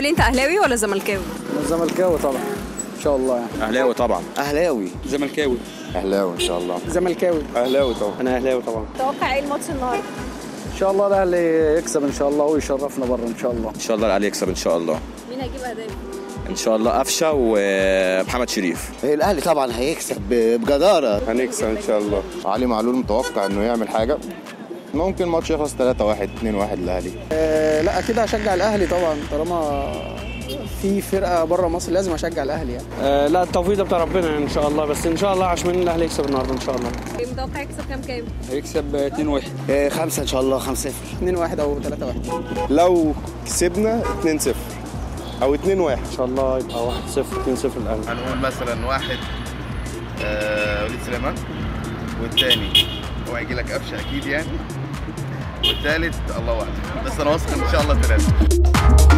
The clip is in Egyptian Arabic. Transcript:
قولي انت اهلاوي ولا زملكاوي زملكاوي طبعا ان شاء الله يعني اهلاوي طبعا اهلاوي زملكاوي اهلاوي ان شاء الله زملكاوي اهلاوي طبعا انا اهلاوي طبعا توقع ايه الماتش النهارده ان شاء الله الاهلي يكسب ان شاء الله ويشرفنا بره ان شاء الله ان شاء الله الاهلي يكسب ان شاء الله مين هيجيب اهداف ان شاء الله قفشه ومحمد شريف الاهلي طبعا هيكسب بجداره هنكسب ان شاء الله علي معلول متوقع انه يعمل حاجه ممكن الماتش يخلص 3 1 2 1 للاهلي آه لا اكيد هشجع الاهلي طبعا طالما في فرقه بره مصر لازم اشجع الاهلي يعني آه لا التوفيق ده بتاع ربنا يعني ان شاء الله بس ان شاء الله عشان الاهلي يكسب النهارده ان شاء الله متوقع يكسب كام كام هيكسب 2 1 آه خمسه ان شاء الله 5 0 2 1 او 3 1 لو كسبنا 2 0 او 2 1 ان شاء الله يبقى 1 0 2 0 الاهلي هنقول مثلا واحد آه وليد سليمان والتاني هو هيجي لك قفشه اكيد يعني والتالت الله اعلم بس انا واثق ان شاء الله ثلاثه